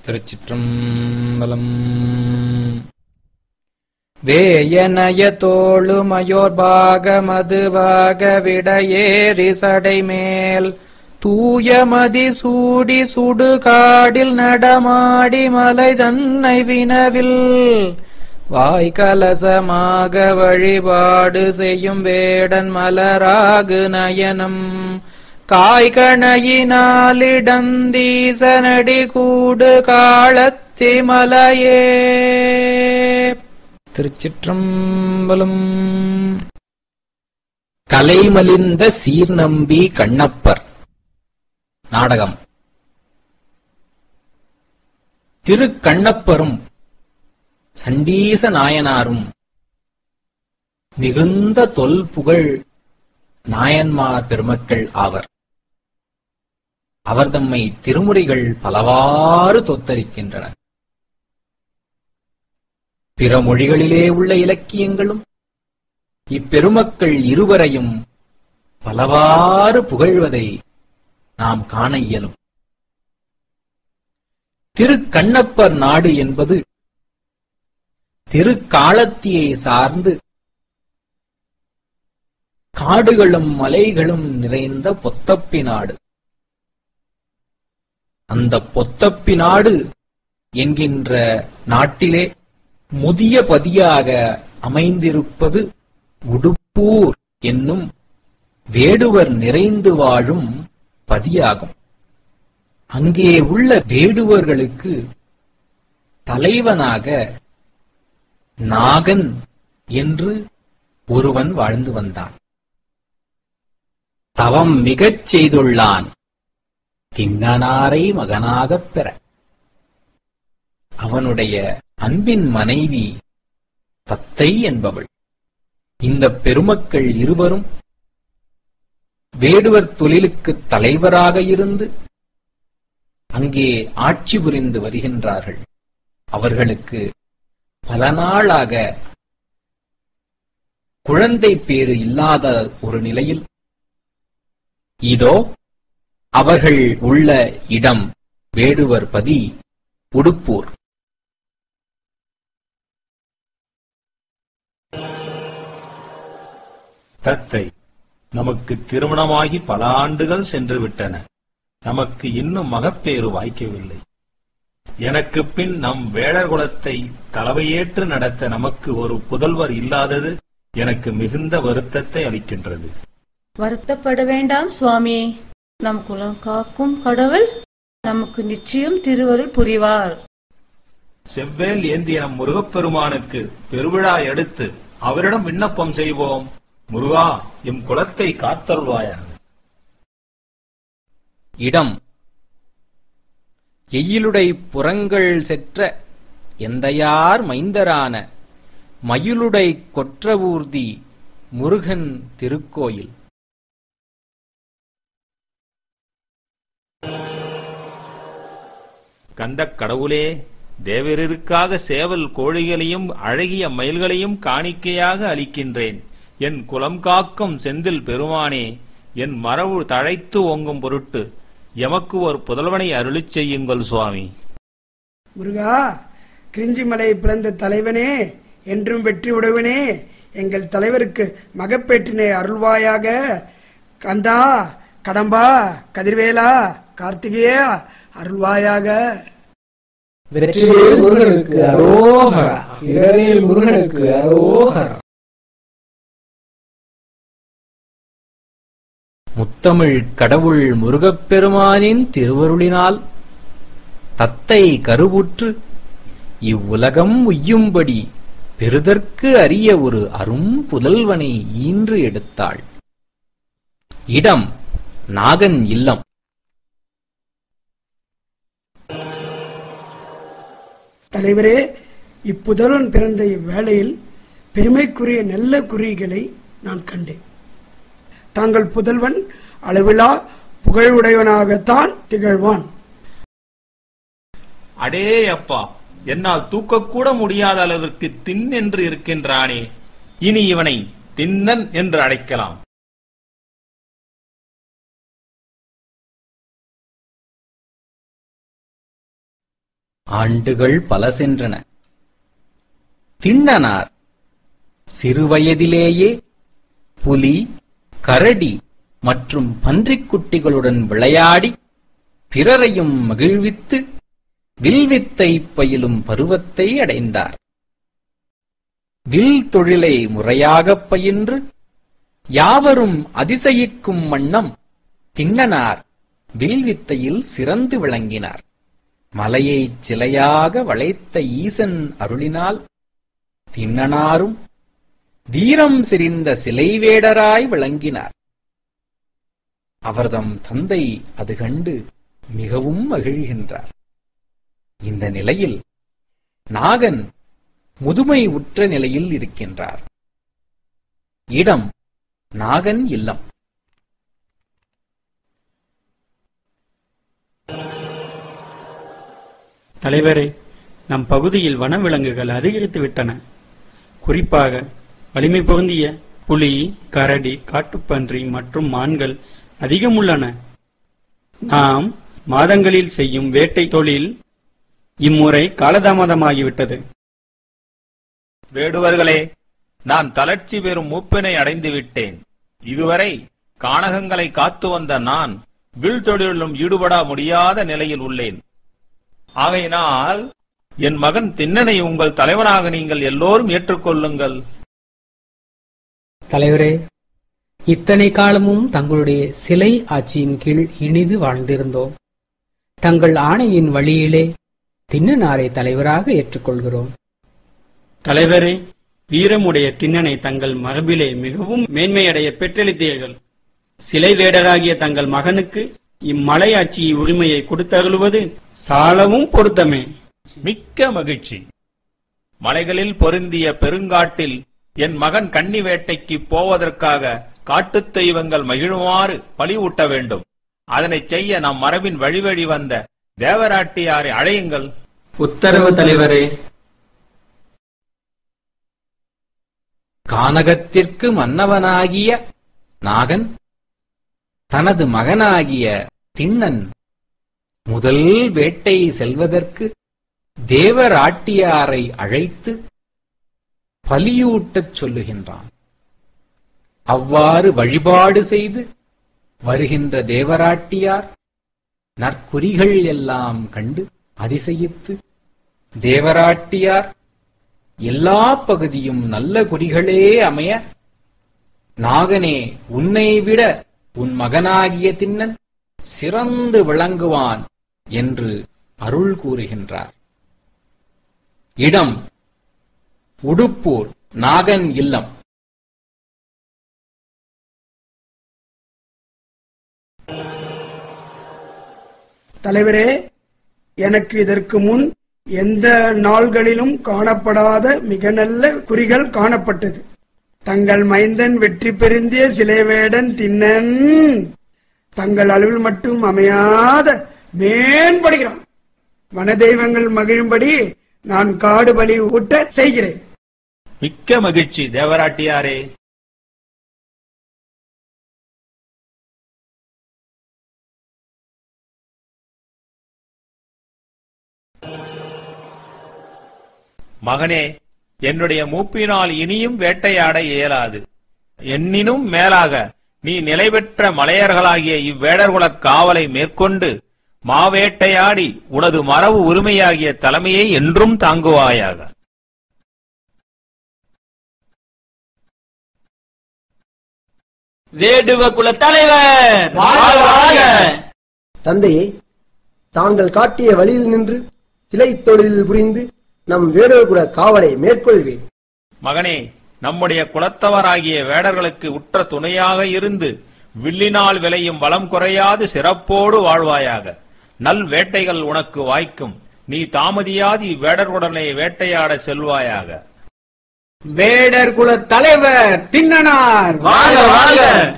திருச்சிற்றம்பலம் வேயனய தோளுமயோர்பாக மதுவாக விடையேறி சடைமேல் தூயமதி சூடி சுடுகாடில் நடமாடி மலை தன்னை வினவில் வாய்கலசமாக வழிபாடு செய்யும் வேடன் மலராகு நயனம் காய்கணையினாலிடந்தீசனடி கூடு காலத்தி மலையே திருச்சிற்றம்பலம் கலைமலிந்த சீர்நம்பி கண்ணப்பர் நாடகம் திருக்கண்ணப்பரும் சண்டீச நாயனாரும் மிகுந்த தொல்புகழ் நாயன்மார் பெருமக்கள் ஆவர் அவர் தம்மை திருமுறைகள் பலவாறு தொத்தரிக்கின்றனர் பிற மொழிகளிலே உள்ள இலக்கியங்களும் இப்பெருமக்கள் இருவரையும் பலவாறு புகழ்வதை நாம் காண இயலும் திருக்கண்ணப்பர் நாடு என்பது திருக்காலத்தியை சார்ந்து காடுகளும் மலைகளும் நிறைந்த பொத்தப்பி நாடு அந்த பொத்தப்பி நாடு என்கின்ற நாட்டிலே முதிய பதியாக அமைந்திருப்பது உடுப்பூர் என்னும் வேடுவர் நிறைந்து வாழும் பதியாகும் அங்கே உள்ள வேடுவர்களுக்கு தலைவனாக நாகன் என்று ஒருவன் வாழ்ந்து வந்தான் தவம் மிகச் செய்துள்ளான் திங்கனாரை மகனாகப் பெற அவனுடைய அன்பின் மனைவி தத்தை என்பவள் இந்த பெருமக்கள் இருவரும் வேடுவர் தொழிலுக்கு தலைவராக இருந்து அங்கே ஆட்சி புரிந்து வருகின்றார்கள் அவர்களுக்கு பல நாளாக குழந்தை பேறு இல்லாத ஒரு நிலையில் இதோ அவர்கள் உள்ள இடம் வேடுவர் பதி உடுப்பூர் தத்தை நமக்கு திருமணமாகி பல ஆண்டுகள் சென்று விட்டன நமக்கு இன்னும் மகப்பேறு வாய்க்கவில்லை எனக்கு பின் நம் வேடர் குலத்தை தலைவையேற்று நடத்த நமக்கு ஒரு புதல்வர் இல்லாதது எனக்கு மிகுந்த வருத்தத்தை அளிக்கின்றது வருத்தப்பட வேண்டாம் சுவாமி நம் குலம் காக்கும் கடவுள் நமக்கு நிச்சயம் திருவருள் புரிவார் செவ்வேல் ஏந்திய நம் முருகப்பெருமானுக்கு பெருவிழா எடுத்து அவரிடம் விண்ணப்பம் செய்வோம் முருகா எம் குலத்தை காத்தருள்வாயாக இடம் எயிலுடை புறங்கள் செற்ற எந்தையார் மைந்தரான மயிலுடை கொற்றவூர்தி முருகன் திருக்கோயில் கந்தக் கடவுளே தேவரிற்காக சேவல் கோழிகளையும் அழகிய மயில்களையும் காணிக்கையாக அளிக்கின்றேன் என் குலம் காக்கும் செந்தில் பெருமானே என் மரபு தழைத்து ஓங்கும் பொருட்டு எமக்கு ஒரு புதல்வனை அருளிச் செய்யுங்கள் சுவாமி முருகா கிரிஞ்சிமலை பிறந்த தலைவனே என்றும் வெற்றி உடையவனே எங்கள் தலைவருக்கு மகப்பேற்றினை அருள்வாயாக கந்தா கடம்பா கதிர்வேலா கார்த்திகேயா அருள்வாயாக வெற்றிவேல் முருகனுக்கு அரோகரா இரவேல் முருகனுக்கு அரோகரா முத்தமிழ் கடவுள் முருகப்பெருமானின் திருவருளினால் தத்தை கருவுற்று இவ்வுலகம் உய்யும்படி பெறுதற்கு அரிய ஒரு அரும் புதல்வனை ஈன்று எடுத்தாள் இடம் நாகன் இல்லம் தலைவரே இப்புதல்வன் பிறந்த இவ்வேளையில் பெருமைக்குரிய நல்ல குறிகளை நான் கண்டேன் தாங்கள் புதல்வன் அளவிலா புகழுடையவனாகத்தான் திகழ்வான் அடே அப்பா என்னால் தூக்கக்கூட முடியாத அளவிற்கு தின் என்று இருக்கின்றானே இனி இவனை தின்னன் என்று அழைக்கலாம் ஆண்டுகள் பல சென்றன திண்ணனார் சிறுவயதிலேயே புலி கரடி மற்றும் பன்றிக் குட்டிகளுடன் விளையாடி பிறரையும் மகிழ்வித்து வில்வித்தை பயிலும் பருவத்தை அடைந்தார் வில் தொழிலை முறையாகப் பயின்று யாவரும் அதிசயிக்கும் வண்ணம் திண்ணனார் வில்வித்தையில் சிறந்து விளங்கினார் மலையைச் சிலையாக வளைத்த ஈசன் அருளினால் திண்ணனாரும் வீரம் செறிந்த சிலைவேடராய் விளங்கினார் அவர்தம் தந்தை அது கண்டு மிகவும் மகிழ்கின்றார் இந்த நிலையில் நாகன் முதுமை உற்ற நிலையில் இருக்கின்றார் இடம் நாகன் இல்லம் தலைவரே நம் பகுதியில் வனவிலங்குகள் அதிகரித்து விட்டன குறிப்பாக வலிமை பொருந்திய புலி கரடி காட்டுப்பன்றி மற்றும் மான்கள் அதிகம் உள்ளன நாம் மாதங்களில் செய்யும் வேட்டை தொழில் இம்முறை காலதாமதமாகிவிட்டது வேடுவர்களே நான் தளர்ச்சி பெறும் மூப்பினை அடைந்து விட்டேன் இதுவரை கானகங்களை காத்து வந்த நான் வில் தொழிலும் ஈடுபட முடியாத நிலையில் உள்ளேன் ஆகையினால் என் மகன் திண்ணனை உங்கள் தலைவனாக நீங்கள் எல்லோரும் ஏற்றுக்கொள்ளுங்கள் தலைவரே இத்தனை காலமும் தங்களுடைய சிலை ஆட்சியின் கீழ் இனிது வாழ்ந்திருந்தோம் தங்கள் ஆணையின் வழியிலே திண்ணனாரை தலைவராக ஏற்றுக்கொள்கிறோம் தலைவரே வீரமுடைய திண்ணனை தங்கள் மரபிலே மிகவும் மேன்மையடைய பெற்றெளித்தீர்கள் சிலை வேடராகிய தங்கள் மகனுக்கு இம்மலையாட்சி உரிமையை கொடுத்தருளுவது சாலவும் பொருத்தமே மிக்க மகிழ்ச்சி மலைகளில் பொருந்திய பெருங்காட்டில் என் மகன் கன்னி வேட்டைக்கு போவதற்காக காட்டுத் தெய்வங்கள் மகிழுமாறு பலிவூட்ட வேண்டும் அதனைச் செய்ய நம் மரபின் வழி வழி வந்த தேவராட்டியாரை அழையுங்கள் உத்தரவு தலைவரே கானகத்திற்கு மன்னவனாகிய நாகன் தனது மகனாகிய திண்ணன் முதல் வேட்டை செல்வதற்கு தேவராட்டியாரை அழைத்து பலியூட்டச் சொல்லுகின்றான் அவ்வாறு வழிபாடு செய்து வருகின்ற தேவராட்டியார் நற்குறிகள் எல்லாம் கண்டு அதிசயித்து தேவராட்டியார் எல்லா பகுதியும் நல்ல குறிகளே அமைய நாகனே உன்னை விட உன் மகனாகிய திண்ணன் சிறந்து விளங்குவான் என்று அருள் கூறுகின்றார் இடம் உடுப்பூர் நாகன் இல்லம் தலைவரே எனக்கு இதற்கு முன் எந்த நாள்களிலும் காணப்படாத மிக நல்ல குறிகள் காணப்பட்டது தங்கள் மைந்தன் வெற்றி பெருந்திய சிலைவேடன் திண்ணன் தங்கள் அளவில் மட்டும் அமையாத மேம்படுகிறான் வனதெய்வங்கள் மகிழும்படி நான் காடு பலி ஊட்ட செய்கிறேன் மிக்க மகிழ்ச்சி தேவராட்டியாரே மகனே என்னுடைய மூப்பினால் இனியும் வேட்டையாட இயலாது எண்ணினும் மேலாக நீ நிலை பெற்ற மலையர்களாகிய இவ்வேடர்குலக் காவலை மேற்கொண்டு மாவேட்டையாடி உனது மரபு உரிமையாகிய தலைமையை என்றும் தாங்குவாயாக வேடுவ குல தலைவர் தந்தையே தாங்கள் காட்டிய வழியில் நின்று சிலை தொழிலில் புரிந்து நம் வேடுவகுல காவலை மேற்கொள்வேன் மகனே நம்முடைய குலத்தவராகிய வேடர்களுக்கு உற்ற துணையாக இருந்து வில்லினால் விளையும் வளம் குறையாது சிறப்போடு வாழ்வாயாக நல் வேட்டைகள் உனக்கு வாய்க்கும் நீ தாமதியாது இவ்வேடர்களுடனே வேட்டையாட செல்வாயாக வேடர் குல தலைவர் திண்ணனார் வாங்க வாங்க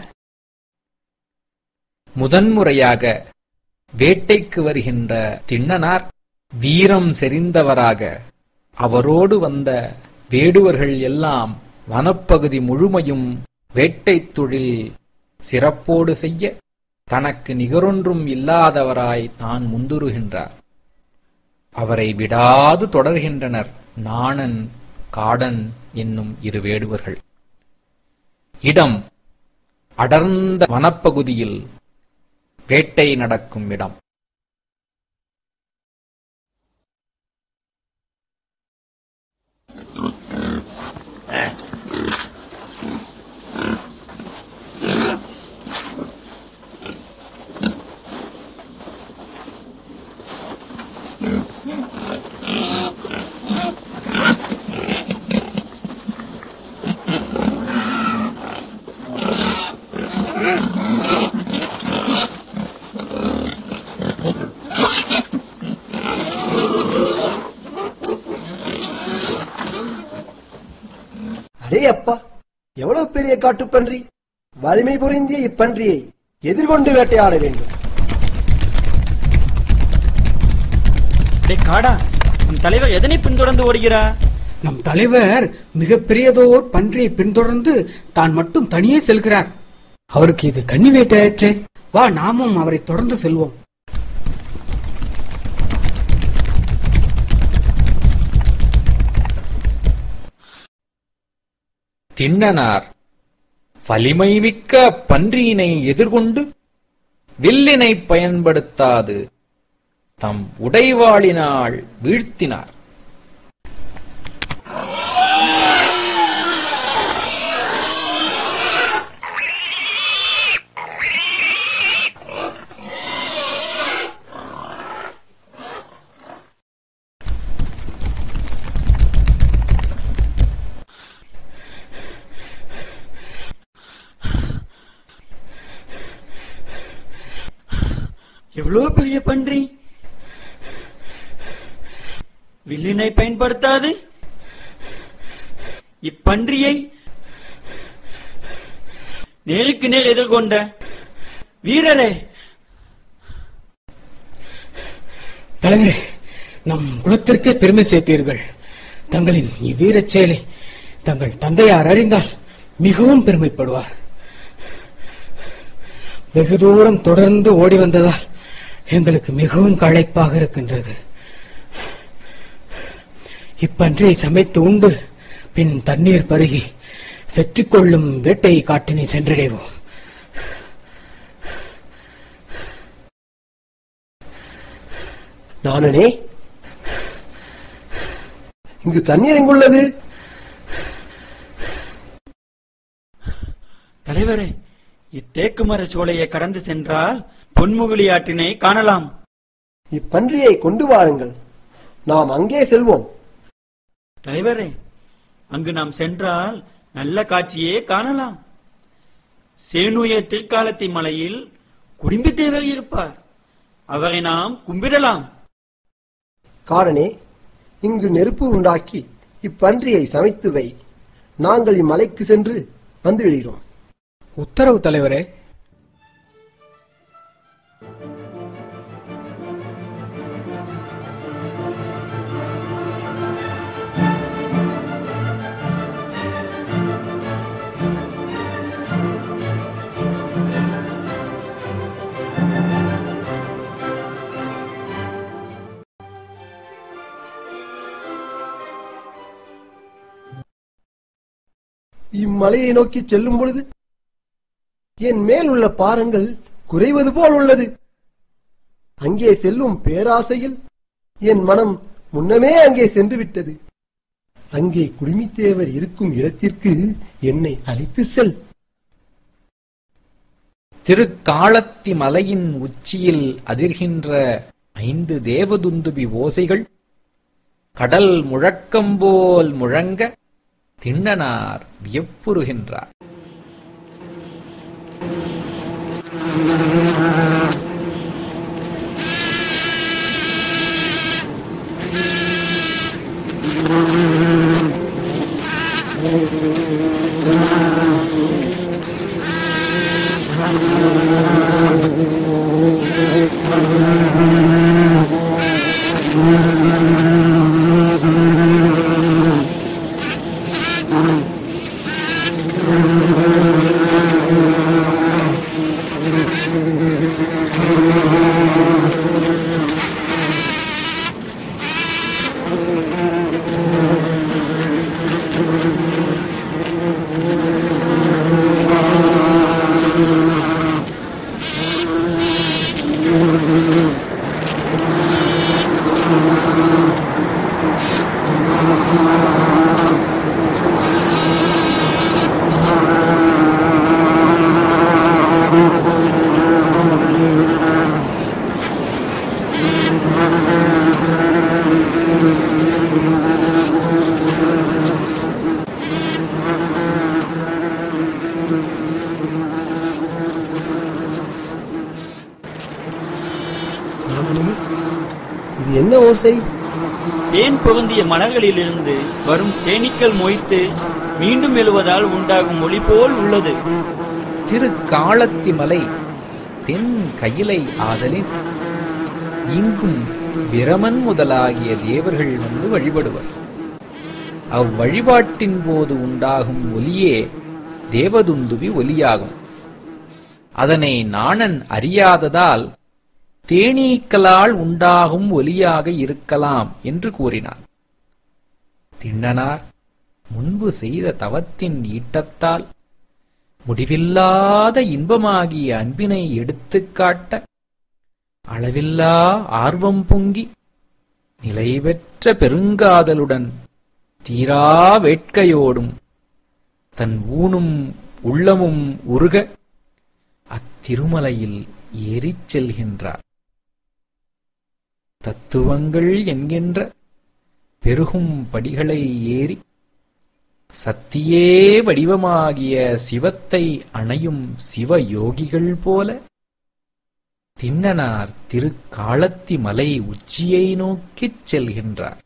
முதன்முறையாக வேட்டைக்கு வருகின்ற திண்ணனார் வீரம் செறிந்தவராக அவரோடு வந்த வேடுவர்கள் எல்லாம் வனப்பகுதி முழுமையும் வேட்டைத் தொழில் சிறப்போடு செய்ய தனக்கு நிகரொன்றும் இல்லாதவராய் தான் முந்துருகின்றார் அவரை விடாது தொடர்கின்றனர் நாணன் காடன் என்னும் இரு வேடுவர்கள் இடம் அடர்ந்த வனப்பகுதியில் வேட்டை நடக்கும் இடம் அடே அப்பா எவ்வளவு பெரிய காட்டுப்பன்றி வலிமை பொருந்திய இப்பன்றியை எதிர்கொண்டு வேட்டையாட வேண்டும் டே காடா உன் தலைவர் எதனை பின்தொடர்ந்து ஓடுகிறார் நம் தலைவர் மிகப்பெரியதோர் பன்றியை பின்தொடர்ந்து தான் மட்டும் தனியே செல்கிறார் அவருக்கு இது கன்னி வேட்டையாற்றே வா நாமும் அவரை தொடர்ந்து செல்வோம் திண்ணனார் வலிமைமிக்க பன்றியினை எதிர்கொண்டு வில்லினை பயன்படுத்தாது தம் உடைவாளினால் வீழ்த்தினார் எவ்வளவு பெரிய பன்றி வில்லினை பயன்படுத்தாது இப்பன்றியை நேருக்கு நேர் எதிர்கொண்ட வீரரே தலைவரே நம் குலத்திற்கே பெருமை சேர்த்தீர்கள் தங்களின் இவ்வீரச் செயலை தங்கள் தந்தையார் அறிந்தால் மிகவும் பெருமைப்படுவார் வெகு தூரம் தொடர்ந்து ஓடி வந்ததால் எங்களுக்கு மிகவும் களைப்பாக இருக்கின்றது இப்பன்றியை சமைத்து உண்டு பின் தண்ணீர் பருகி வெற்றி கொள்ளும் வேட்டை காட்டினை சென்றடைவோம் நானனே இங்கு தண்ணீர் எங்குள்ளது தலைவரே இத்தேக்கு மர சோலையை கடந்து சென்றால் பொன்முகிலி ஆற்றினை காணலாம் இப்பன்றியை கொண்டு வாருங்கள் நாம் அங்கே செல்வோம் தலைவரே அங்கு நாம் சென்றால் நல்ல காட்சியே காணலாம் சேனுய திருக்காலத்தி மலையில் குடும்பி தேவர் இருப்பார் அவரை நாம் கும்பிடலாம் காடனே இங்கு நெருப்பு உண்டாக்கி இப்பன்றியை சமைத்து வை நாங்கள் இம்மலைக்கு சென்று வந்துவிடுகிறோம் உத்தரவு தலைவரே இம்மலையை நோக்கி செல்லும் பொழுது என் மேல் உள்ள பாரங்கள் குறைவது போல் உள்ளது அங்கே செல்லும் பேராசையில் என் மனம் முன்னமே அங்கே சென்று விட்டது அங்கே குடுமித்தேவர் இருக்கும் இடத்திற்கு என்னை அழைத்து செல் திருக்காலத்தி மலையின் உச்சியில் அதிர்கின்ற ஐந்து தேவதுந்துபி ஓசைகள் கடல் முழக்கம்போல் முழங்க திண்ணனார் வியப்புறுகின்றார் இது என்ன ஓசை தேன் பொருந்திய மலர்களிலிருந்து வரும் தேனீக்கள் மொய்த்து மீண்டும் எழுவதால் உண்டாகும் ஒளி போல் உள்ளது திரு காளத்தி மலை தென் கயிலை ஆதலின் இங்கும் பிரமன் முதலாகிய தேவர்கள் வந்து வழிபடுவர் அவ்வழிபாட்டின் போது உண்டாகும் ஒலியே தேவதுந்துவி ஒலியாகும் அதனை நாணன் அறியாததால் தேனீக்களால் உண்டாகும் ஒலியாக இருக்கலாம் என்று கூறினார் திண்ணனார் முன்பு செய்த தவத்தின் ஈட்டத்தால் முடிவில்லாத இன்பமாகிய அன்பினை எடுத்துக் காட்ட அளவில்லா ஆர்வம் பொங்கி நிலைபெற்ற பெருங்காதலுடன் தீரா வேட்கையோடும் தன் ஊனும் உள்ளமும் உருக அத்திருமலையில் ஏறிச் செல்கின்றார் தத்துவங்கள் என்கின்ற பெருகும் படிகளை ஏறி சத்தியே வடிவமாகிய சிவத்தை அணையும் சிவயோகிகள் போல திண்ணனார் திருக்காலத்தி மலை உச்சியை நோக்கிச் செல்கின்றார்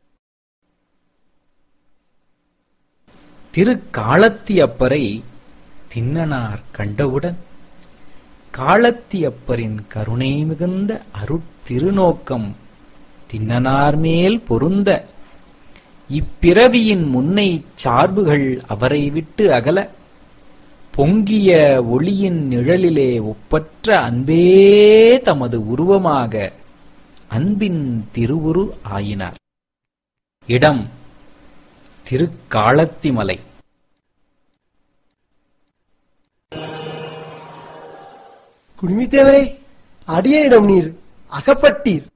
திருக்காலத்தி அப்பரை திண்ணனார் கண்டவுடன் காலத்தி அப்பரின் கருணை மிகுந்த அருட்திருநோக்கம் திண்ணனார் மேல் பொருந்த இப்பிறவியின் முன்னை சார்புகள் அவரை விட்டு அகல பொங்கிய ஒளியின் நிழலிலே ஒப்பற்ற அன்பே தமது உருவமாக அன்பின் திருவுரு ஆயினார் இடம் திருக்காலத்திமலை குடுமித்தேவரே அடியனிடம் நீர் அகப்பட்டீர்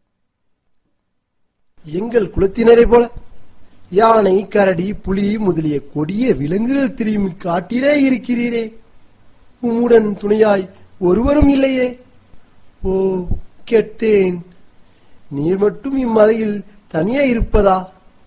எங்கள் குலத்தினரை போல யானை கரடி புலி முதலிய கொடிய விலங்குகள் திரியும் காட்டிலே இருக்கிறீரே உம்முடன் துணையாய் ஒருவரும் இல்லையே ஓ கெட்டேன் நீர் மட்டும் இம்மலையில் தனியே இருப்பதா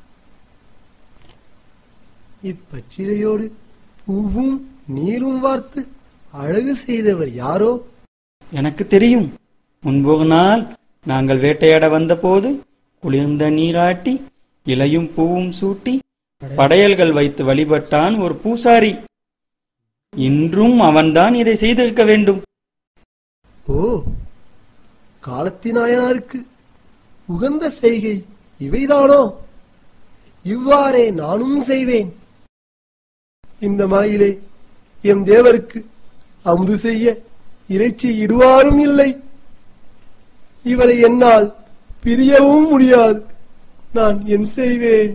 இப்பச்சிலையோடு பூவும் நீரும் வார்த்து அழகு செய்தவர் யாரோ எனக்கு தெரியும் முன்பொரு நாள் நாங்கள் வேட்டையாட வந்தபோது குளிர்ந்த நீராட்டி இலையும் பூவும் சூட்டி படையல்கள் வைத்து வழிபட்டான் ஒரு பூசாரி இன்றும் அவன்தான் இதை செய்திருக்க வேண்டும் ஓ காலத்தினாயனாருக்கு உகந்த செய்கை இவைதானோ இவ்வாறே நானும் செய்வேன் இந்த மலையிலே எம் தேவருக்கு அமுது செய்ய இறைச்சி இடுவாரும் இல்லை இவரை என்னால் பிரியவும் முடியாது நான் என் செய்வேன்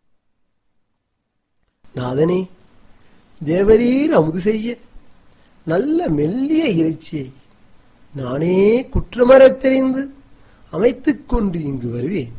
நாதனே தேவரீர் அமுது செய்ய நல்ல மெல்லிய இறைச்சியை நானே குற்றமறத் தெரிந்து அமைத்துக் கொண்டு இங்கு வருவேன்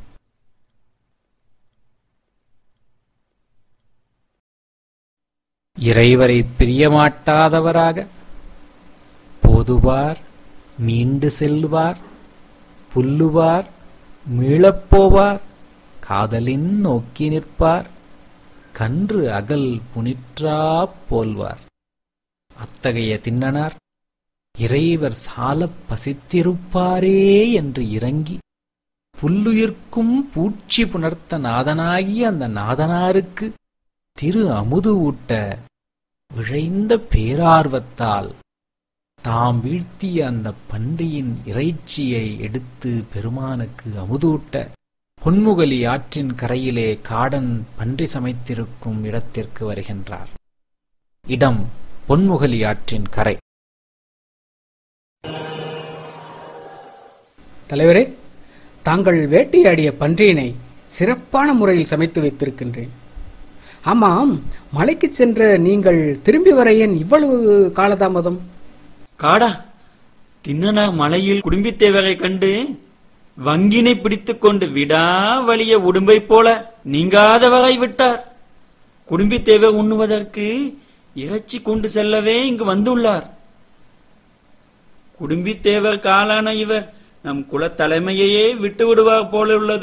இறைவரை பிரியமாட்டாதவராக போதுவார் மீண்டு செல்வார் புல்லுவார் மீளப்போவார் காதலின் நோக்கி நிற்பார் கன்று அகல் புனிற்றாப் போல்வார் அத்தகைய திண்ணனார் இறைவர் சாலப் பசித்திருப்பாரே என்று இறங்கி புல்லுயிர்க்கும் பூச்சி புணர்த்த நாதனாகிய அந்த நாதனாருக்கு திரு அமுது ஊட்ட விழைந்த பேரார்வத்தால் தாம் வீழ்த்திய அந்த பன்றியின் இறைச்சியை எடுத்து பெருமானுக்கு அமுதூட்ட பொன்முகலி ஆற்றின் கரையிலே காடன் பன்றி சமைத்திருக்கும் இடத்திற்கு வருகின்றார் இடம் பொன்முகலி ஆற்றின் கரை தலைவரே தாங்கள் வேட்டையாடிய பன்றியினை சிறப்பான முறையில் சமைத்து வைத்திருக்கின்றேன் ஆமாம் மலைக்கு சென்ற நீங்கள் திரும்பி வர ஏன் இவ்வளவு காலதாமதம் காடா தின்னனார் மலையில் குடும்பித்தேவரை கண்டு வங்கினை பிடித்துக் கொண்டு விடா வலிய உடும்பை போல நீங்காதவரை விட்டார் குடும்பித்தேவர் உண்ணுவதற்கு இறைச்சி கொண்டு செல்லவே இங்கு வந்துள்ளார் குடும்பித்தேவர் காலான இவர் நம் குலத் தலைமையையே விட்டு விடுவார் போல உள்ளது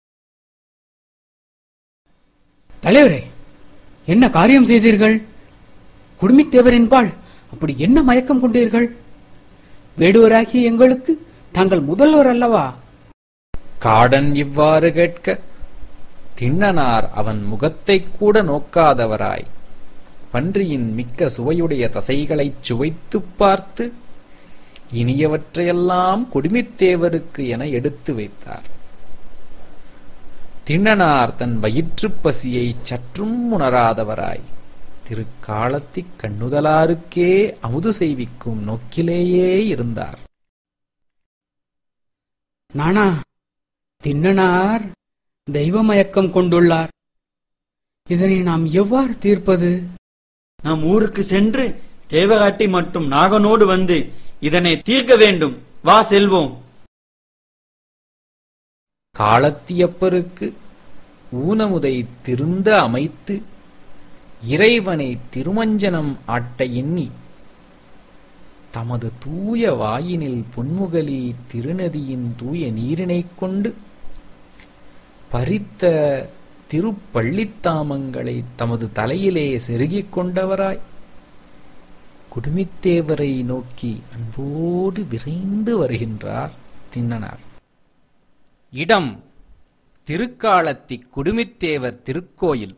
தலைவரே என்ன காரியம் செய்தீர்கள் குடுமித்தேவரின்பால் அப்படி என்ன மயக்கம் கொண்டீர்கள் வேடுவராகிய எங்களுக்கு தாங்கள் முதல்வர் அல்லவா காடன் இவ்வாறு கேட்க திண்ணனார் அவன் முகத்தைக் கூட நோக்காதவராய் பன்றியின் மிக்க சுவையுடைய தசைகளைச் சுவைத்துப் பார்த்து இனியவற்றையெல்லாம் குடுமித்தேவருக்கு என எடுத்து வைத்தார் திண்ணனார் தன் வயிற்றுப் பசியை சற்றும் உணராதவராய் திருக்காலத்திக் கண்ணுதலாருக்கே அமுது செய்விக்கும் நோக்கிலேயே இருந்தார் நானா திண்ணனார் தெய்வ மயக்கம் கொண்டுள்ளார் இதனை நாம் எவ்வாறு தீர்ப்பது நாம் ஊருக்கு சென்று தேவகாட்டி மற்றும் நாகனோடு வந்து இதனை தீர்க்க வேண்டும் வா செல்வோம் காலத்தியப்பருக்கு ஊனமுதை திருந்த அமைத்து இறைவனை திருமஞ்சனம் ஆட்ட எண்ணி தமது தூய வாயினில் பொன்முகலி திருநதியின் தூய நீரினைக் கொண்டு பறித்த திருப்பள்ளித்தாமங்களை தமது தலையிலே செருகிக் கொண்டவராய் குடுமித்தேவரை நோக்கி அன்போடு விரைந்து வருகின்றார் திண்ணனார் இடம் திருக்காலத்தி குடுமித்தேவர் திருக்கோயில்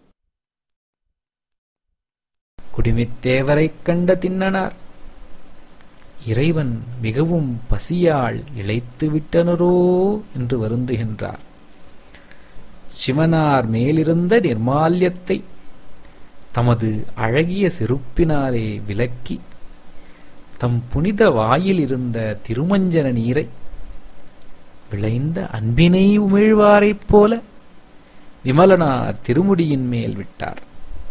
குடுமித்தேவரைக் கண்ட திண்ணனார் இறைவன் மிகவும் பசியால் இழைத்து விட்டனரோ என்று வருந்துகின்றார் சிவனார் மேலிருந்த நிர்மால்யத்தை தமது அழகிய செருப்பினாலே விலக்கி தம் புனித வாயில் இருந்த திருமஞ்சன நீரை விளைந்த அன்பினை உமிழ்வாரைப் போல விமலனார் திருமுடியின் மேல் விட்டார்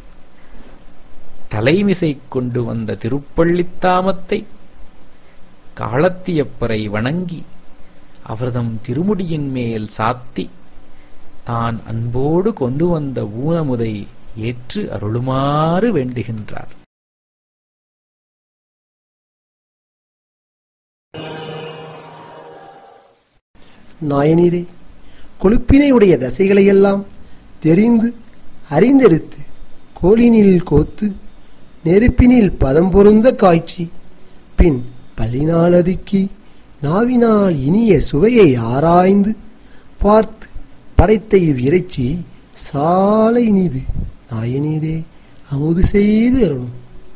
தலைமிசை கொண்டு வந்த திருப்பள்ளித்தாமத்தை காலத்தியப்பரை வணங்கி அவர்தம் திருமுடியின் மேல் சாத்தி தான் அன்போடு கொண்டு வந்த ஊனமுதை ஏற்று அருளுமாறு வேண்டுகின்றார் நாயனீரே கொழுப்பினை உடைய தசைகளையெல்லாம் தெரிந்து அறிந்தெடுத்து கோலினில் கோத்து நெருப்பினில் பதம் பொருந்த காய்ச்சி பின் பல்லினால் அதுக்கி நாவினால் இனிய சுவையை ஆராய்ந்து பார்த்து படைத்த இவ்விறைச்சி சாலை இனிது நாயனீரே அமுது செய்து அருணும்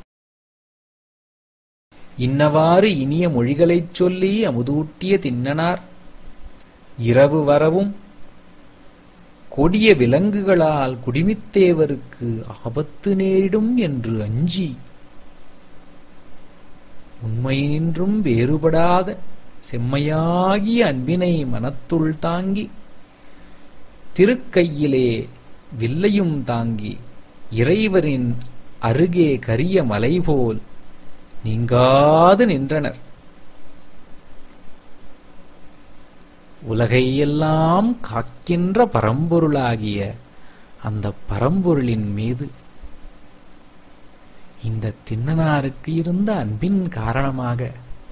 இன்னவாறு இனிய மொழிகளைச் சொல்லி அமுதூட்டிய திண்ணனார் இரவு வரவும் கொடிய விலங்குகளால் குடிமித்தேவருக்கு ஆபத்து நேரிடும் என்று அஞ்சி உண்மையினின்றும் வேறுபடாத செம்மையாகிய அன்பினை மனத்துள் தாங்கி திருக்கையிலே வில்லையும் தாங்கி இறைவரின் அருகே கரிய மலை போல் நீங்காது நின்றனர் உலகையெல்லாம் காக்கின்ற பரம்பொருளாகிய அந்த பரம்பொருளின் மீது இந்த திண்ணனாருக்கு இருந்த அன்பின் காரணமாக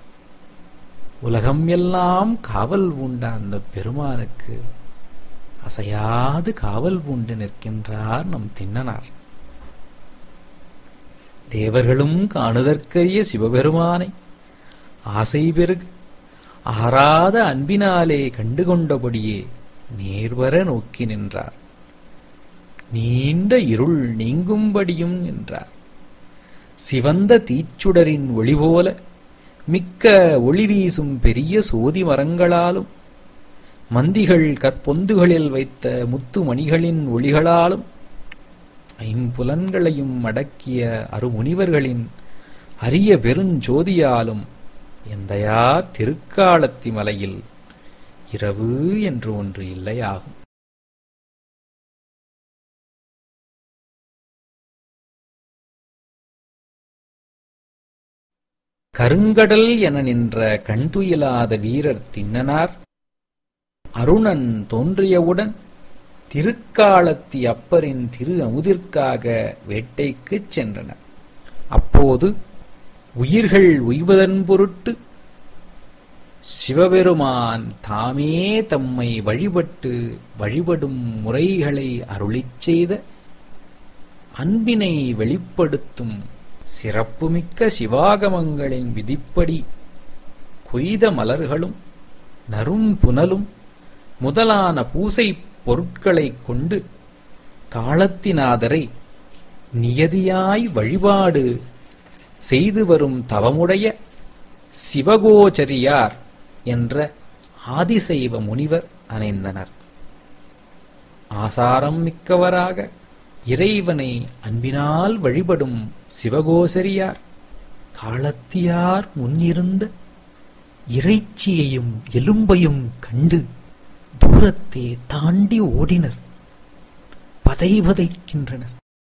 உலகம் எல்லாம் காவல் பூண்ட அந்த பெருமானுக்கு அசையாது காவல் பூண்டு நிற்கின்றார் நம் திண்ணனார் தேவர்களும் காணுதற்கரிய சிவபெருமானை ஆசை பெருகு ஆறாத அன்பினாலே கண்டுகொண்டபடியே நேர்வர நோக்கி நின்றார் நீண்ட இருள் நீங்கும்படியும் நின்றார் சிவந்த தீச்சுடரின் ஒளி போல மிக்க ஒளி வீசும் பெரிய சோதி மரங்களாலும் மந்திகள் கற்பொந்துகளில் வைத்த முத்து மணிகளின் ஒளிகளாலும் ஐம்புலன்களையும் அடக்கிய அருமுனிவர்களின் அரிய பெருஞ்சோதியாலும் எந்தையா திருக்காலத்தி மலையில் இரவு என்று ஒன்று இல்லையாகும் கருங்கடல் என நின்ற கண்துயிலாத வீரர் திண்ணனார் அருணன் தோன்றியவுடன் திருக்காலத்தி அப்பரின் திரு அமுதிற்காக வேட்டைக்குச் சென்றனர் அப்போது உயிர்கள் உய்வதன் பொருட்டு சிவபெருமான் தாமே தம்மை வழிபட்டு வழிபடும் முறைகளை அருளிச் செய்த அன்பினை வெளிப்படுத்தும் சிறப்புமிக்க சிவாகமங்களின் விதிப்படி கொய்த மலர்களும் நரும் புனலும் முதலான பூசை பொருட்களைக் கொண்டு காலத்தினாதரை நியதியாய் வழிபாடு செய்து வரும் தவமுடைய சிவகோச்சரியார் என்ற ஆதிசைவ முனிவர் அணைந்தனர் ஆசாரம் மிக்கவராக இறைவனை அன்பினால் வழிபடும் சிவகோசரியார் காலத்தியார் முன்னிருந்த இறைச்சியையும் எலும்பையும் கண்டு தூரத்தே தாண்டி ஓடினர் பதைபதைக்கின்றனர்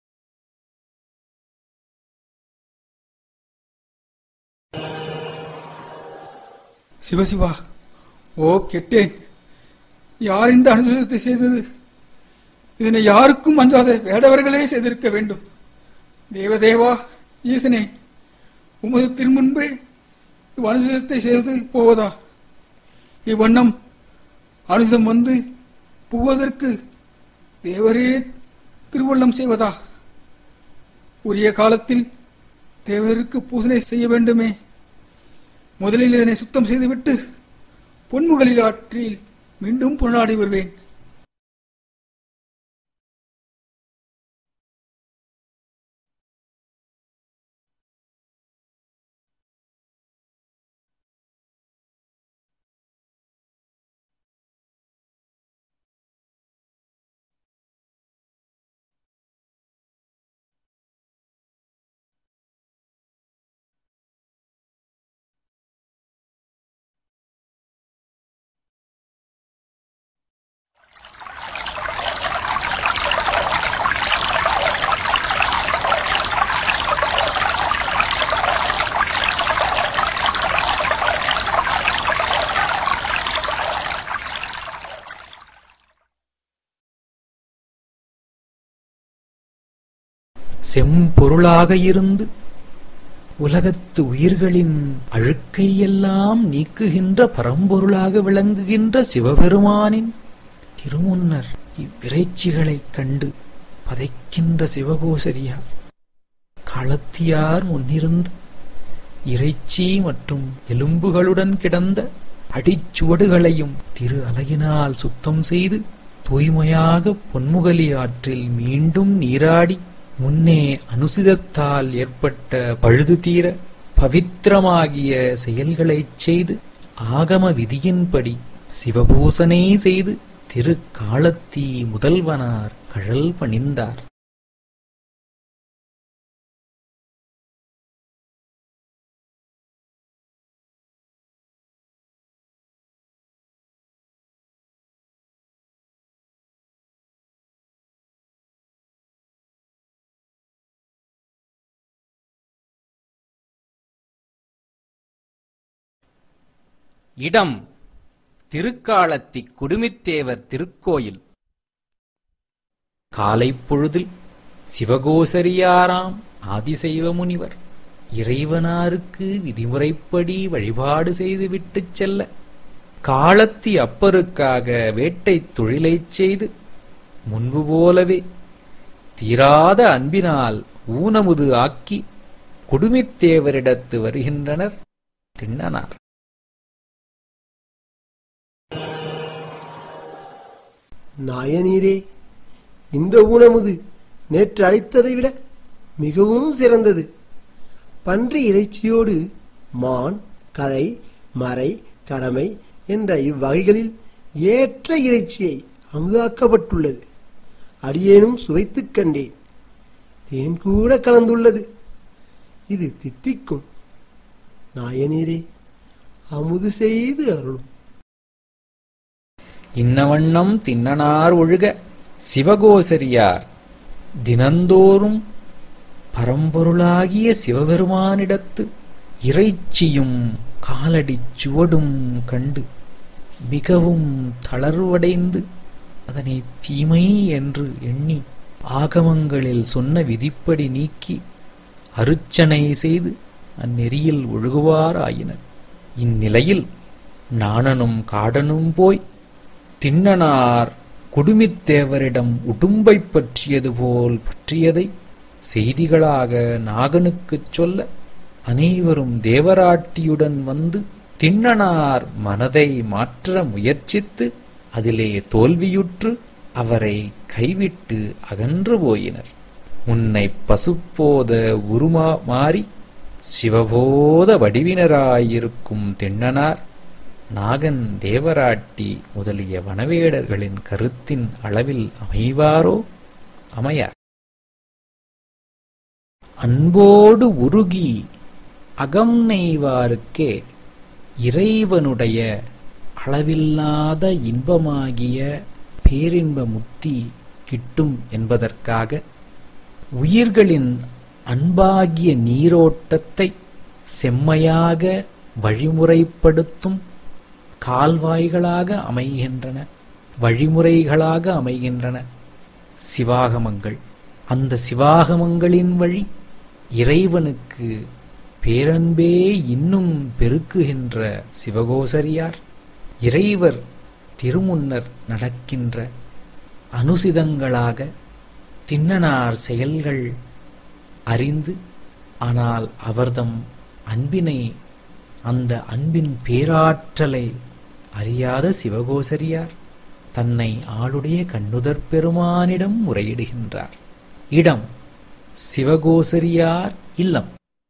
சிவசிவா ஓ கெட்டேன் யார் இந்த அனுசரத்தை செய்தது இதனை யாருக்கும் அஞ்சாத வேடவர்களே செய்திருக்க வேண்டும் தேவதேவா ஈசனே உமது திருமுன்பே அனுசரத்தை செய்து போவதா இவ்வண்ணம் அனுசம் வந்து புகுவதற்கு தேவரே திருவள்ளம் செய்வதா உரிய காலத்தில் தேவருக்கு பூசனை செய்ய வேண்டுமே முதலில் இதனை சுத்தம் செய்துவிட்டு பொன்முகளில் ஆற்றில் மீண்டும் பொன்னாடி வருவேன் செம்பொருளாக இருந்து உலகத்து உயிர்களின் அழுக்கையெல்லாம் நீக்குகின்ற பரம்பொருளாக விளங்குகின்ற சிவபெருமானின் திருமுன்னர் இவ்விறைச்சிகளைக் கண்டு பதைக்கின்ற சிவகோசரியார் களத்தியார் முன்னிருந்து இறைச்சி மற்றும் எலும்புகளுடன் கிடந்த அடிச்சுவடுகளையும் திரு அலகினால் சுத்தம் செய்து தூய்மையாக பொன்முகலி ஆற்றில் மீண்டும் நீராடி முன்னே அனுசிதத்தால் ஏற்பட்ட பழுது தீர பவித்திரமாகிய செயல்களைச் செய்து ஆகம விதியின்படி சிவபூசனை செய்து திரு காலத்தி முதல்வனார் கழல் பணிந்தார் இடம் திருக்காலத்தி குடுமித்தேவர் திருக்கோயில் காலைப் பொழுதில் சிவகோசரியாராம் ஆதிசைவ முனிவர் இறைவனாருக்கு விதிமுறைப்படி வழிபாடு செய்துவிட்டுச் செல்ல காலத்தி அப்பருக்காக வேட்டைத் தொழிலைச் செய்து முன்பு போலவே தீராத அன்பினால் ஊனமுது ஆக்கி குடுமித்தேவரிடத்து வருகின்றனர் திண்ணனார் நாயனீரே இந்த ஊனமுது நேற்று அழைத்ததை விட மிகவும் சிறந்தது பன்றி இறைச்சியோடு மான் கதை மறை கடமை என்ற இவ்வகைகளில் ஏற்ற இறைச்சியை அமுதாக்கப்பட்டுள்ளது அடியேனும் சுவைத்துக் கண்டேன் தேன் கூட கலந்துள்ளது இது தித்திக்கும் நாயனீரே அமுது செய்து அருளும் இன்னவண்ணம் திண்ணனார் ஒழுக சிவகோசரியார் தினந்தோறும் பரம்பொருளாகிய சிவபெருமானிடத்து இறைச்சியும் காலடிச் சுவடும் கண்டு மிகவும் தளர்வடைந்து அதனை தீமை என்று எண்ணி ஆகமங்களில் சொன்ன விதிப்படி நீக்கி அருச்சனை செய்து அந்நெறியில் ஒழுகுவாராயினர் இந்நிலையில் நாணனும் காடனும் போய் திண்ணனார் குடுமித்தேவரிடம் உடும்பைப் பற்றியது போல் பற்றியதை செய்திகளாக நாகனுக்குச் சொல்ல அனைவரும் தேவராட்டியுடன் வந்து திண்ணனார் மனதை மாற்ற முயற்சித்து அதிலே தோல்வியுற்று அவரை கைவிட்டு அகன்று போயினர் உன்னை பசுப்போத உருமா மாறி சிவபோத வடிவினராயிருக்கும் திண்ணனார் நாகன் தேவராட்டி முதலிய வனவேடர்களின் கருத்தின் அளவில் அமைவாரோ அமையார் அன்போடு உருகி அகம் நெய்வாருக்கே இறைவனுடைய அளவில்லாத இன்பமாகிய பேரின்ப முக்தி கிட்டும் என்பதற்காக உயிர்களின் அன்பாகிய நீரோட்டத்தை செம்மையாக வழிமுறைப்படுத்தும் கால்வாய்களாக அமைகின்றன வழிமுறைகளாக அமைகின்றன சிவாகமங்கள் அந்த சிவாகமங்களின் வழி இறைவனுக்கு பேரன்பே இன்னும் பெருக்குகின்ற சிவகோசரியார் இறைவர் திருமுன்னர் நடக்கின்ற அனுசிதங்களாக திண்ணனார் செயல்கள் அறிந்து ஆனால் அவர்தம் அன்பினை அந்த அன்பின் பேராற்றலை அறியாத சிவகோசரியார் தன்னை ஆளுடைய கண்ணுதற் பெருமானிடம் முறையிடுகின்றார் இடம் சிவகோசரியார் இல்லம்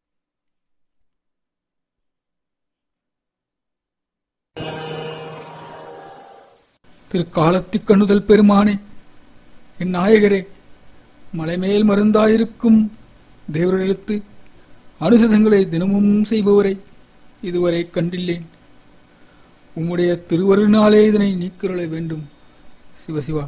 திரு காலத்திக் கண்ணுதல் பெருமானே என் நாயகரே மலைமேல் மருந்தாயிருக்கும் தேவரிடத்து அனுசதங்களை தினமும் செய்பவரை இதுவரை கண்டில்லேன் உம்முடைய திருவருளாலே இதனை நீக்கிரள வேண்டும் சிவசிவா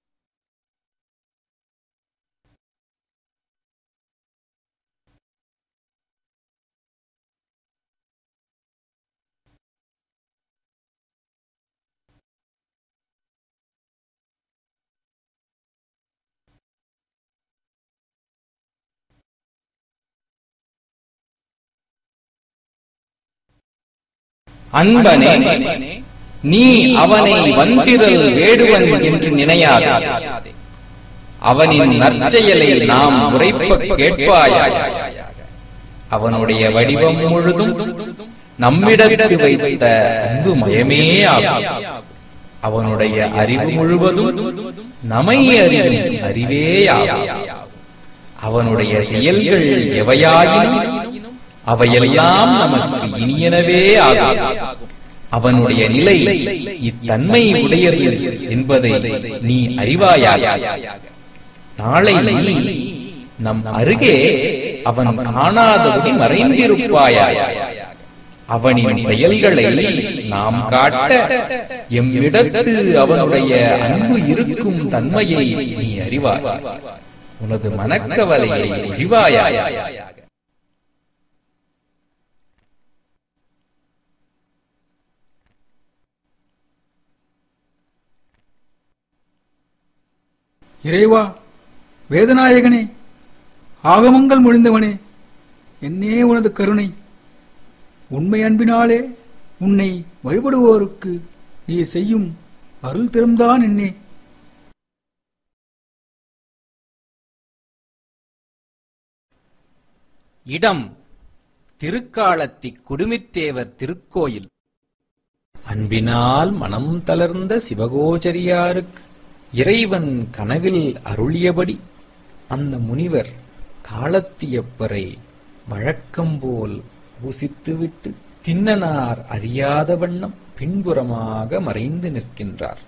அன்பனே நீ அவனை வந்திரல் வேடுவன் என்று நினையாதே அவனின் நற்செயலை நாம் உரைப்ப கேட்பாயாய் அவனுடைய வடிவம் முழுதும் நம்மிடத்து வைத்த அன்பு மயமே ஆகும் அவனுடைய அறிவு முழுவதும் நமை அறிவும் அறிவேயாகும் அவனுடைய செயல்கள் எவையாயினும் அவையெல்லாம் நமக்கு இனியனவே ஆகும் அவனுடைய நிலை இத்தன்மை உடையது என்பதை நீ அறிவாயாக நாளை நீ நம் அருகே அவன் காணாதபடி மறைந்திருப்பாயாய் அவனின் செயல்களை நாம் காட்ட எம்மிடத்து அவனுடைய அன்பு இருக்கும் தன்மையை நீ அறிவாய் உனது மனக்கவலையை ஒழிவாயாய் இறைவா வேதநாயகனே ஆகமங்கள் மொழிந்தவனே என்னே உனது கருணை உண்மை அன்பினாலே உன்னை வழிபடுவோருக்கு நீ செய்யும் அருள் திறம்தான் என்னே இடம் திருக்காலத்தி குடுமித்தேவர் திருக்கோயில் அன்பினால் மனம் தளர்ந்த சிவகோச்சரியாருக்கு இறைவன் கனவில் அருளியபடி அந்த முனிவர் காலத்தியப்பரை வழக்கம்போல் பூசித்துவிட்டு தின்னனார் அறியாத வண்ணம் பின்புறமாக மறைந்து நிற்கின்றார்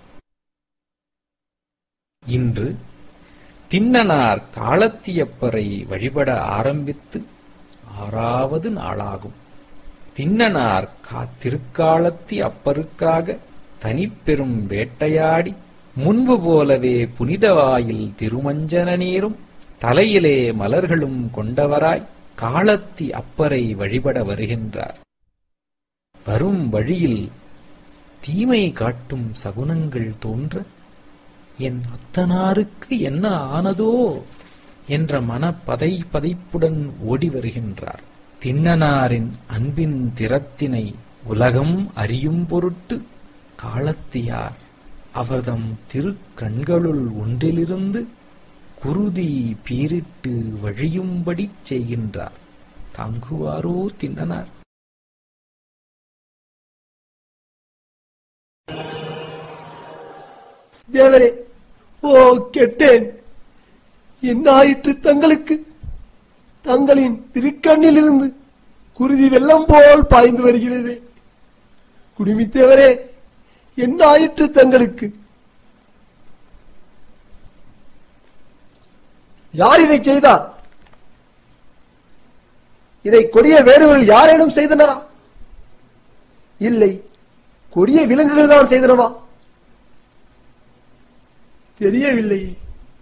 இன்று தின்னனார் காலத்தியப்பரை வழிபட ஆரம்பித்து ஆறாவது நாளாகும் தின்னனார் கா திருக்காலத்தி அப்பருக்காக தனிப்பெரும் வேட்டையாடி முன்பு போலவே புனிதவாயில் திருமஞ்சன நீரும் தலையிலே மலர்களும் கொண்டவராய் காலத்தி அப்பரை வழிபட வருகின்றார் வரும் வழியில் தீமை காட்டும் சகுனங்கள் தோன்ற என் அத்தனாருக்கு என்ன ஆனதோ என்ற மன பதை பதைப்புடன் ஓடி வருகின்றார் திண்ணனாரின் அன்பின் திறத்தினை உலகம் அறியும் பொருட்டு காலத்தியார் அவர்தம் திருக்கண்களுள் ஒன்றிலிருந்து குருதி பீரிட்டு வழியும்படி செய்கின்றார் தாங்குவாரோ திண்ணனார் தேவரே ஓ கெட்டேன் என்ன ஆயிற்று தங்களுக்கு தங்களின் திருக்கண்ணிலிருந்து குருதி வெள்ளம் போல் பாய்ந்து வருகிறது குடுமித்தேவரே என்ன ஆயிற்று தங்களுக்கு யார் இதை செய்தார் இதை கொடிய வேடுகள் யாரேனும் செய்தனரா இல்லை கொடிய விலங்குகள் தான் செய்தனவா தெரியவில்லையே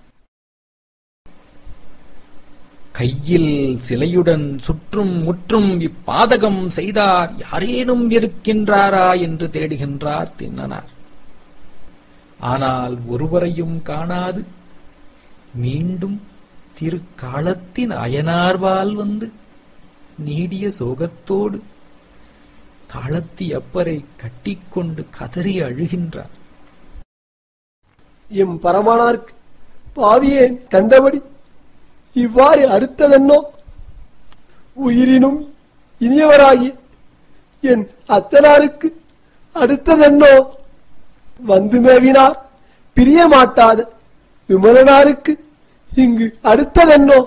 கையில் சிலையுடன் சுற்றும் முற்றும் இப்பாதகம் செய்தார் யாரேனும் இருக்கின்றாரா என்று தேடுகின்றார் தின்னனார் ஆனால் ஒருவரையும் காணாது மீண்டும் திருக்காலத்தின் அயனார்வால் வந்து நீடிய சோகத்தோடு காலத்தி அப்பரை கட்டிக்கொண்டு கதறி அழுகின்றார் எம் பரமானார்க்கு பாவியேன் கண்டபடி இவ்வாறு அடுத்ததென்னோ உயிரினும் இனியவராகிய என் அத்தனாருக்கு அடுத்ததென்னோ வந்து மேவினார் பிரிய மாட்டாத விமலனாருக்கு இங்கு அடுத்ததென்னோ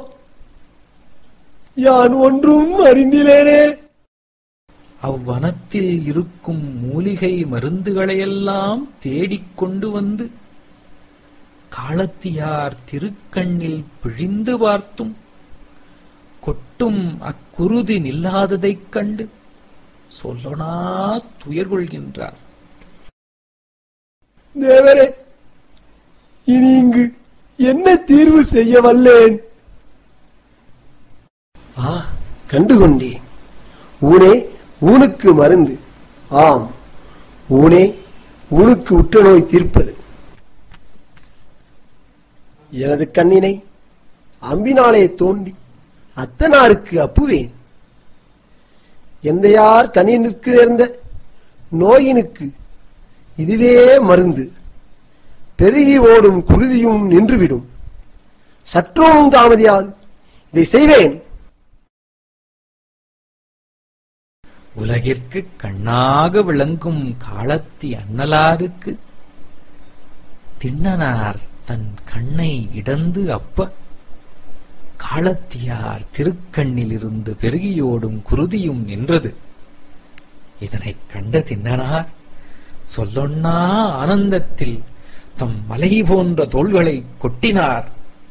யான் ஒன்றும் அறிந்திலேனே அவ்வனத்தில் இருக்கும் மூலிகை மருந்துகளையெல்லாம் தேடிக்கொண்டு வந்து காலத்தியார் திருக்கண்ணில் பிழிந்து பார்த்தும் கொட்டும் அக்குருதி நில்லாததைக் கண்டு சொல்லனா துயர் கொள்கின்றார் தேவரே இனி இங்கு என்ன தீர்வு செய்ய வல்லேன் ஆ கண்டுகொண்டேன் ஊனே ஊனுக்கு மருந்து ஆம் ஊனே ஊனுக்கு உற்ற நோய் தீர்ப்பது எனது கண்ணினை அம்பினாலே தோண்டி அத்தனாருக்கு அப்புவேன் எந்தையார் கண்ணினுக்கு நேர்ந்த நோயினுக்கு இதுவே மருந்து பெருகி ஓடும் குருதியும் நின்றுவிடும் சற்றும் தாமதியாது இதை செய்வேன் உலகிற்கு கண்ணாக விளங்கும் காலத்தி அண்ணலாருக்கு திண்ணனார் தன் கண்ணை இடந்து அப்ப காலத்தியார் திருக்கண்ணிலிருந்து பெருகியோடும் குருதியும் நின்றது இதனைக் கண்ட திண்ணனார் சொல்லொன்னா ஆனந்தத்தில் தம் மலை போன்ற தோள்களை கொட்டினார்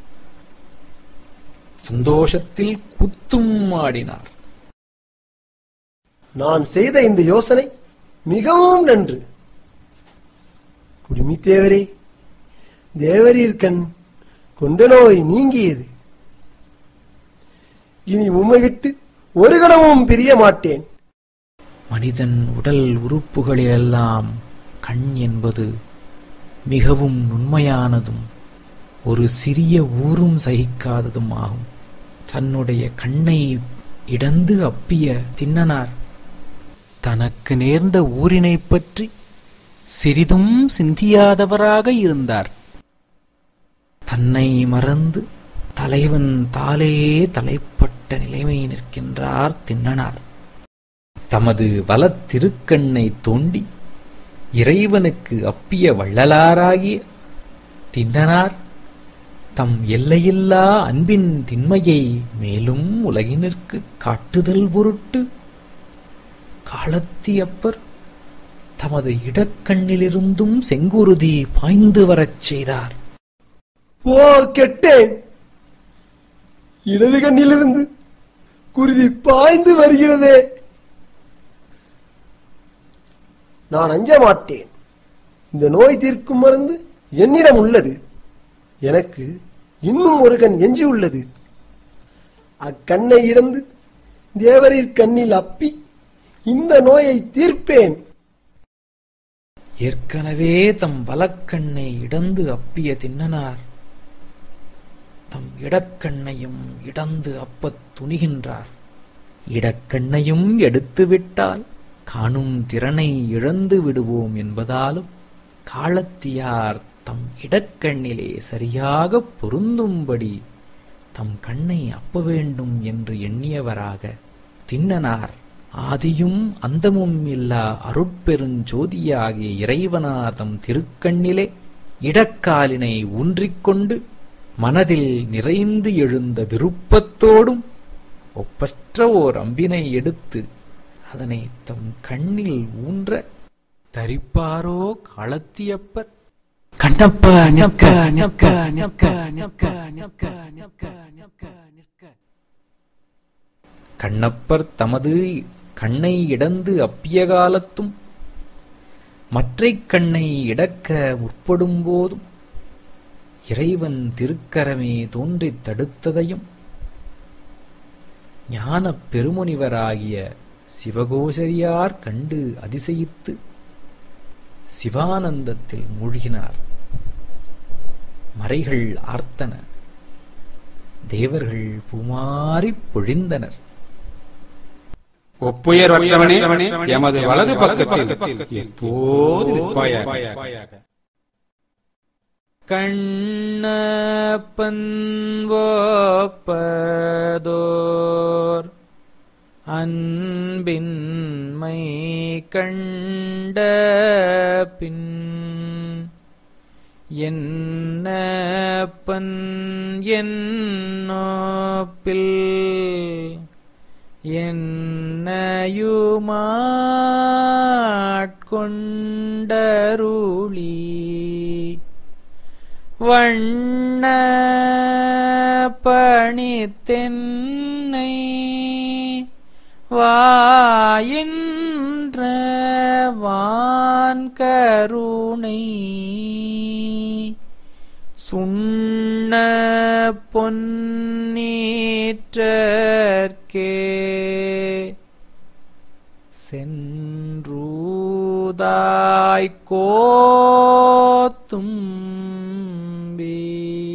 சந்தோஷத்தில் குத்தும் ஆடினார் நான் செய்த இந்த யோசனை மிகவும் நன்று குடுமி தேவரே தேவரீர் கண் கொண்ட நோய் நீங்கியது இனி உம்மை விட்டு ஒரு கணமும் பிரிய மாட்டேன் மனிதன் உடல் உறுப்புகளெல்லாம் கண் என்பது மிகவும் நுண்மையானதும் ஒரு சிறிய ஊரும் சகிக்காததும் ஆகும் தன்னுடைய கண்ணை இடந்து அப்பிய திண்ணனார் தனக்கு நேர்ந்த ஊரினைப் பற்றி சிறிதும் சிந்தியாதவராக இருந்தார் தன்னை மறந்து தலைவன் தாலே தலைப்பட்ட நிலைமை நிற்கின்றார் திண்ணனார் தமது வலத் திருக்கண்ணை தோண்டி இறைவனுக்கு அப்பிய வள்ளலாராகிய திண்ணனார் தம் எல்லையில்லா அன்பின் திண்மையை மேலும் உலகினிற்கு காட்டுதல் பொருட்டு காலத்தியப்பர் தமது இடக்கண்ணிலிருந்தும் செங்குருதி பாய்ந்து வரச் செய்தார் ஓ கெட்டேன் இடது கண்ணிலிருந்து குருதி பாய்ந்து வருகிறதே நான் அஞ்ச மாட்டேன் இந்த நோய் தீர்க்கும் மருந்து என்னிடம் உள்ளது எனக்கு இன்னும் ஒரு கண் எஞ்சி உள்ளது அக்கண்ணை இழந்து தேவரீர் கண்ணில் அப்பி இந்த நோயை தீர்ப்பேன் ஏற்கனவே தம் வலக்கண்ணை இடந்து அப்பிய திண்ணனார் தம் இடக்கண்ணையும் இடந்து அப்பத் துணிகின்றார் இடக்கண்ணையும் எடுத்துவிட்டால் காணும் திறனை இழந்து விடுவோம் என்பதாலும் காலத்தியார் தம் இடக்கண்ணிலே சரியாக பொருந்தும்படி தம் கண்ணை அப்ப வேண்டும் என்று எண்ணியவராக திண்ணனார் ஆதியும் அந்தமும் இல்லா அருட்பெருஞ்சோதியாகிய இறைவனார் தம் திருக்கண்ணிலே இடக்காலினை ஊன்றிக்கொண்டு மனதில் நிறைந்து எழுந்த விருப்பத்தோடும் ஒப்பற்ற ஓர் அம்பினை எடுத்து அதனை தம் கண்ணில் ஊன்ற தரிப்பாரோ காலத்தியப்பர் கண்ணப்ப நிற்க நிற்க நிற்க நிற்க நிற்க நிற்க நிற்க நிற்க கண்ணப்பர் தமது கண்ணை இடந்து அப்பிய காலத்தும் மற்றைக் கண்ணை இடக்க முற்படும் போதும் இறைவன் திருக்கரமே தோன்றித் தடுத்ததையும் ஞானப் பெருமுனிவராகிய சிவகோசரியார் கண்டு அதிசயித்து சிவானந்தத்தில் மூழ்கினார் மறைகள் ஆர்த்தன தேவர்கள் புமாரிப் பொழிந்தனர் ஒப்புயர்வற்றவனே எமது வலது பக்கத்தில் எப்போது இருப்பாயாக கண்ணப்பன் ஓப்பதோர் அன்பின்மை கண்ட பின் என்னப்பன் என்னோப்பில் என்னையுமாட்கொண்டருளி வண்ண பணித்தென்னை வாயின்ற வான் கருணை சுண்ண பொன்னீற்றற்கே சென்றூதாய் கோத்தும்பி